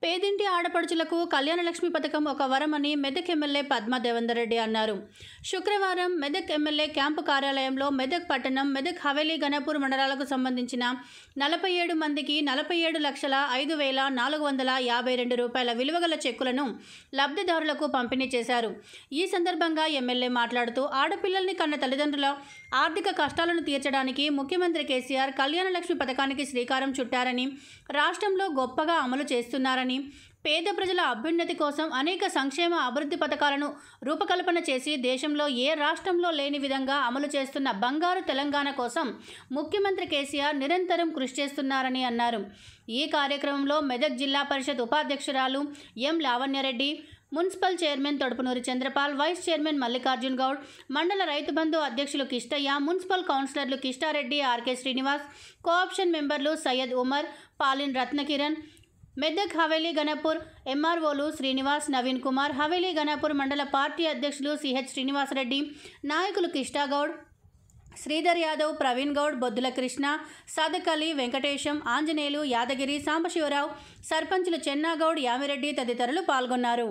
పేదింటి ఆడపడుచులకు కళ్యాణలక్ష్మి పథకం ఒక వరమని మెదక్ ఎమ్మెల్యే పద్మా దేవేందర్ రెడ్డి అన్నారు శుక్రవారం మెదక్ ఎమ్మెల్యే క్యాంపు కార్యాలయంలో మెదక్ పట్టణం మెదక్ హవేలీ గణపూర్ మండలాలకు సంబంధించిన నలభై ఏడు మందికి నలభై ఏడు లక్షల ఐదు వేల నాలుగు వందల యాభై రెండు రూపాయల విలువగల చెక్కులను లబ్ధిదారులకు పంపిణీ చేశారు ఈ సందర్భంగా ఎమ్మెల్యే మాట్లాడుతూ ఆడపిల్లల్ని కన్న తల్లిదండ్రుల ఆర్థిక కష్టాలను తీర్చడానికి ముఖ్యమంత్రి కేసీఆర్ కళ్యాణలక్ష్మి పథకానికి శ్రీకారం చుట్టారని రాష్ట్రంలో గొప్పగా అమలు చేస్తున్నారని పేద ప్రజల అభ్యున్నతి కోసం అనేక సంక్షేమ అభివృద్ధి పథకాలను రూపకల్పన చేసి దేశంలో ఏ రాష్ట్రంలో లేని విధంగా అమలు చేస్తున్న బంగారు తెలంగాణ కోసం ముఖ్యమంత్రి కేసీఆర్ నిరంతరం కృషి చేస్తున్నారని అన్నారు ఈ కార్యక్రమంలో మెదక్ జిల్లా పరిషత్ ఉపాధ్యక్షురాలు M Lavanya Reddy municipal chairman Thodupunuri Chandrapal vice chairman Mallikarjun Goud మండల రైతు బంధు అధ్యక్షులు కిష్టయ్య మున్సిపల్ కౌన్సిలర్లు కిష్టారెడ్డి ఆర్కే శ్రీనివాస్ కోఆప్షన్ మెంబర్లు సయ్యద్ ఉమర్ పాలిన్ రత్నకిరణ్ మెదక్ హవేలీ గణపూర్ ఎంఆర్ఓలు శ్రీనివాస్ నవీన్ కుమార్ హవేలీ గణపూర్ మండల పార్టీ అధ్యక్షులు సిహెచ్ శ్రీనివాసరెడ్డి నాయకులు కిష్టాగౌడ్ శ్రీధర్ యాదవ్ ప్రవీణ్ గౌడ్ బొద్దుల కృష్ణ సాదక్ అలీ వెంకటేశం ఆంజనేయులు యాదగిరి సాంబశివరావు సర్పంచులు చెన్నాగౌడ్ యామిరెడ్డి తదితరులు పాల్గొన్నారు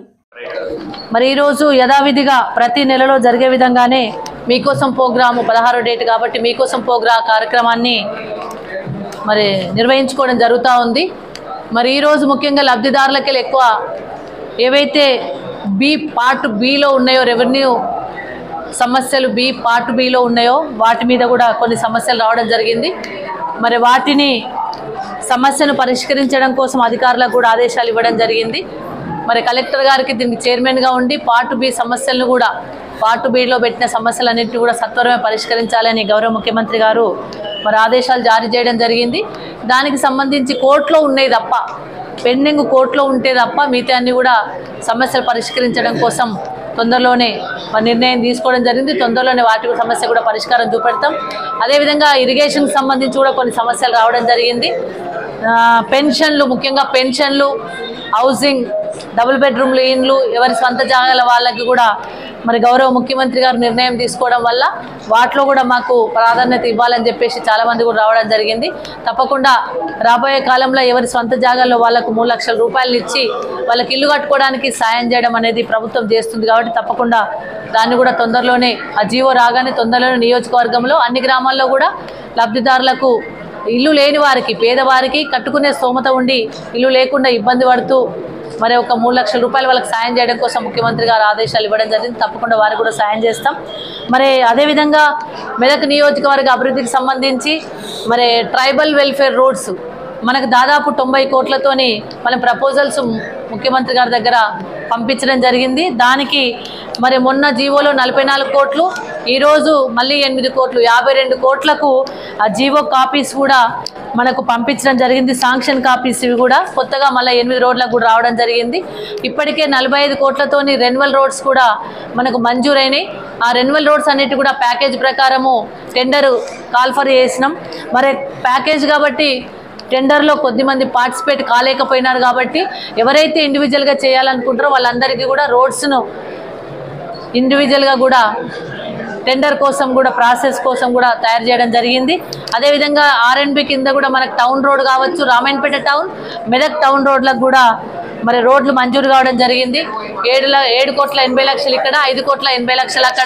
మరి ఈరోజు యథావిధిగా ప్రతి నెలలో జరిగే విధంగానే మీకోసం ప్రోగ్రాము పదహారో డేట్ కాబట్టి మీకోసం ప్రోగ్రా కార్యక్రమాన్ని మరి నిర్వహించుకోవడం జరుగుతూ ఉంది మరి ఈరోజు ముఖ్యంగా లబ్ధిదారులకి ఎక్కువ ఏవైతే బి పార్ట్ బిలో ఉన్నాయో రెవెన్యూ సమస్యలు బి పార్ట్ బిలో ఉన్నాయో వాటి మీద కూడా కొన్ని సమస్యలు రావడం జరిగింది మరి వాటిని సమస్యను పరిష్కరించడం కోసం అధికారులకు కూడా ఆదేశాలు ఇవ్వడం జరిగింది మరి కలెక్టర్ గారికి దీనికి చైర్మన్గా ఉండి పార్ట్ బి సమస్యలను కూడా పార్ట్ బిలో పెట్టిన సమస్యలన్నింటినీ కూడా సత్వరమే పరిష్కరించాలని గౌరవ ముఖ్యమంత్రి గారు మరి ఆదేశాలు జారీ చేయడం జరిగింది దానికి సంబంధించి కోర్టులో ఉన్నాయి తప్ప పెండింగ్ కోర్టులో ఉంటే తప్ప మిగతా అన్ని కూడా సమస్యలు పరిష్కరించడం కోసం తొందరలోనే మరి నిర్ణయం తీసుకోవడం జరిగింది తొందరలోనే వాటి సమస్య కూడా పరిష్కారం చూపెడతాం అదేవిధంగా ఇరిగేషన్కి సంబంధించి కూడా కొన్ని సమస్యలు రావడం జరిగింది ఆ, పెన్షన్లు ముఖ్యంగా పెన్షన్లు హౌసింగ్ డబుల్ బెడ్రూమ్లు ఇండ్లు ఎవరి స్వంత జాగాల వాళ్ళకి కూడా మరి గౌరవ ముఖ్యమంత్రి గారు నిర్ణయం తీసుకోవడం వల్ల వాటిలో కూడా మాకు ప్రాధాన్యత ఇవ్వాలని చెప్పేసి చాలామంది కూడా రావడం జరిగింది తప్పకుండా రాబోయే కాలంలో ఎవరి స్వంత జాగాల్లో వాళ్ళకు మూడు లక్షల రూపాయలు ఇచ్చి వాళ్ళకి ఇల్లు కట్టుకోవడానికి సాయం చేయడం అనేది ప్రభుత్వం చేస్తుంది కాబట్టి తప్పకుండా దాన్ని కూడా తొందరలోనే ఆ జీవో రాగానే తొందరలోనే నియోజకవర్గంలో అన్ని గ్రామాల్లో కూడా లబ్ధిదారులకు ఇల్లు లేని వారికి పేదవారికి కట్టుకునే స్తోమత ఉండి ఇల్లు లేకుండా ఇబ్బంది పడుతూ మరి ఒక మూడు లక్షల రూపాయలు వాళ్ళకి సాయం చేయడం కోసం ముఖ్యమంత్రి గారు ఆదేశాలు ఇవ్వడం జరిగింది తప్పకుండా వారికి కూడా సాయం చేస్తాం మరి అదేవిధంగా మెదక్ నియోజకవర్గ అభివృద్ధికి సంబంధించి మరి ట్రైబల్ వెల్ఫేర్ రోడ్స్ మనకు దాదాపు తొంభై కోట్లతోని మన ప్రపోజల్స్ ముఖ్యమంత్రి గారి దగ్గర పంపించడం జరిగింది దానికి మరి మొన్న జీవోలో నలభై నాలుగు కోట్లు ఈరోజు మళ్ళీ ఎనిమిది కోట్లు యాభై రెండు కోట్లకు ఆ జీవో కాపీస్ కూడా మనకు పంపించడం జరిగింది శాంక్షన్ కాపీస్ ఇవి కూడా కొత్తగా మళ్ళీ ఎనిమిది రోడ్లకు కూడా రావడం జరిగింది ఇప్పటికే నలభై ఐదు కోట్లతోని రెన్వల్ రోడ్స్ కూడా మనకు మంజూరైనాయి ఆ రెన్వల్ రోడ్స్ అన్నిటి కూడా ప్యాకేజ్ ప్రకారము టెండరు కాల్ఫర్ చేసినాం మరి ప్యాకేజ్ కాబట్టి టెండర్లో కొద్దిమంది పార్టిసిపేట్ కాలేకపోయినారు కాబట్టి ఎవరైతే ఇండివిజువల్గా చేయాలనుకుంటారో వాళ్ళందరికీ కూడా రోడ్స్ను ఇండివిజువల్గా కూడా టెండర్ కోసం కూడా ప్రాసెస్ కోసం కూడా తయారు చేయడం జరిగింది అదేవిధంగా ఆర్ఎన్బి కింద కూడా మనకు టౌన్ రోడ్ కావచ్చు రామాయణపేట టౌన్ మెదక్ టౌన్ రోడ్లకు కూడా మరి రోడ్లు మంజూరు కావడం జరిగింది ఏడు ల- ఏడు కోట్ల ఎనభై లక్షలు ఇక్కడ ఐదు కోట్ల ఎనభై లక్షలు అక్కడ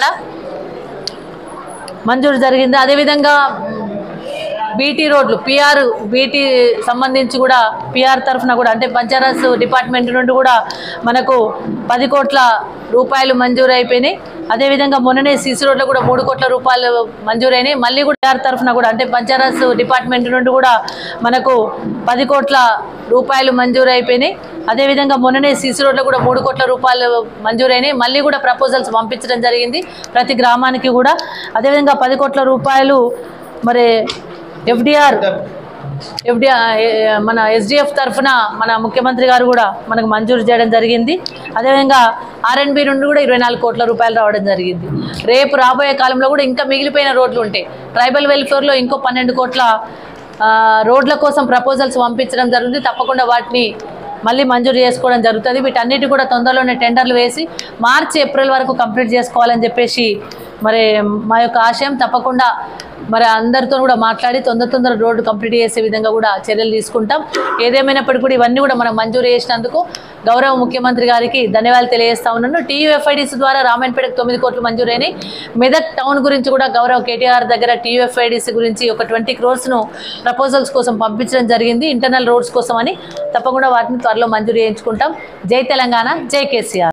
మంజూరు జరిగింది అదేవిధంగా బీటీ రోడ్లు పిఆర్ బీటీ సంబంధించి కూడా పిఆర్ తరఫున కూడా అంటే పంచాయత్ డిపార్ట్మెంట్ నుండి కూడా మనకు పది కోట్ల రూపాయలు మంజూరు అయిపోయినాయి అదేవిధంగా మొన్ననే సిసి రోడ్లు కూడా మూడు కోట్ల రూపాయలు మంజూరైనాయి మళ్ళీ కూడా పిఆర్ తరఫున కూడా అంటే పంచాయత్ డిపార్ట్మెంట్ నుండి కూడా మనకు పది కోట్ల రూపాయలు మంజూరు అయిపోయినాయి అదేవిధంగా మొన్ననే సిసి రోడ్లు కూడా మూడు కోట్ల రూపాయలు మంజూరైనాయి మళ్ళీ కూడా ప్రపోజల్స్ పంపించడం జరిగింది ప్రతి గ్రామానికి కూడా అదేవిధంగా పది కోట్ల రూపాయలు మరి ఎఫ్డిఆర్ ఎఫ్డిఆర్ మన ఎస్డిఎఫ్ తరఫున మన ముఖ్యమంత్రి గారు కూడా మనకు మంజూరు చేయడం జరిగింది అదేవిధంగా ఆర్ఎన్బి నుండి కూడా ఇరవై నాలుగు కోట్ల రూపాయలు రావడం జరిగింది రేపు రాబోయే కాలంలో కూడా ఇంకా మిగిలిపోయిన రోడ్లు ఉంటాయి ట్రైబల్ వెల్ఫేర్లో ఇంకో పన్నెండు కోట్ల ఆ, రోడ్ల కోసం ప్రపోజల్స్ పంపించడం జరుగుతుంది తప్పకుండా వాటిని మళ్ళీ మంజూరు చేసుకోవడం జరుగుతుంది వీటన్నిటి కూడా తొందరలోనే టెండర్లు వేసి మార్చి ఏప్రిల్ వరకు కంప్లీట్ చేసుకోవాలని చెప్పేసి మరి మా యొక్క ఆశయం తప్పకుండా మరి అందరితో కూడా మాట్లాడి తొందర తొందర రోడ్డు కంప్లీట్ చేసే విధంగా కూడా చర్యలు తీసుకుంటాం ఏదేమైనప్పటికీ కూడా ఇవన్నీ కూడా మనం మంజూరు చేసినందుకు గౌరవ ముఖ్యమంత్రి గారికి ధన్యవాదాలు తెలియజేస్తా ఉన్నాను టీయూఎఫ్ఐడిసి ద్వారా రామాయణపేటకు తొమ్మిది కోట్లు మంజూరైనాయి మెదక్ టౌన్ గురించి కూడా గౌరవ కేటీఆర్ దగ్గర టీయూఎఫ్ఐడిసి గురించి ఒక ట్వంటీ క్రోర్స్ను ప్రపోజల్స్ కోసం పంపించడం జరిగింది ఇంటర్నల్ రోడ్స్ కోసం అని తప్పకుండా వాటిని త్వరలో మంజూరు చేయించుకుంటాం జై తెలంగాణ జై కేసీఆర్